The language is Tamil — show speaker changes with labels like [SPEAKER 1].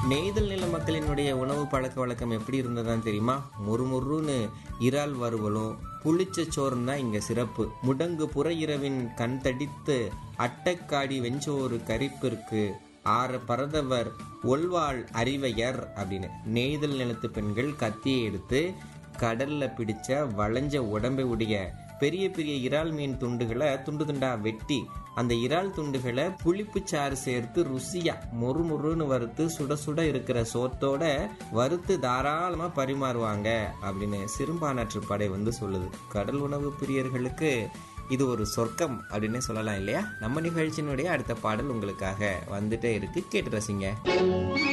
[SPEAKER 1] நெய்தல் நில மக்களினுடைய உணவு பழக்க வழக்கம் எப்படி இருந்ததான்னு தெரியுமா முறுமுறுன்னு இறால் வறுவலும் புளிச்ச சோறும் தான் இங்க சிறப்பு முடங்கு புற இரவின் கண் தடித்து அட்டக்காடி வெஞ்சோறு கரிப்பிற்கு ஆற பரதவர் ஒல்வாள் அறிவையர் அப்படின்னு நெய்தல் நிலத்து பெண்கள் கத்தியை எடுத்து கடல்ல பிடிச்ச வளைஞ்ச உடம்பை உடைய பெரிய பெரிய இறால் மீன் துண்டுகளை துண்டு துண்டா வெட்டி அந்த இறால் துண்டுகளை புளிப்புச்சாறு சேர்த்து ருசியா மொறு மொறுன்னு வறுத்து சுட சுட இருக்கிற சோத்தோட வறுத்து தாராளமா பரிமாறுவாங்க அப்படின்னு சிறுபானாற்று படை வந்து சொல்லுது கடல் உணவு பிரியர்களுக்கு இது ஒரு சொர்க்கம் அப்படின்னு சொல்லலாம் இல்லையா நம்ம நிகழ்ச்சியினுடைய அடுத்த பாடல் உங்களுக்காக வந்துட்டே இருக்கு கேட்டு ரசிங்க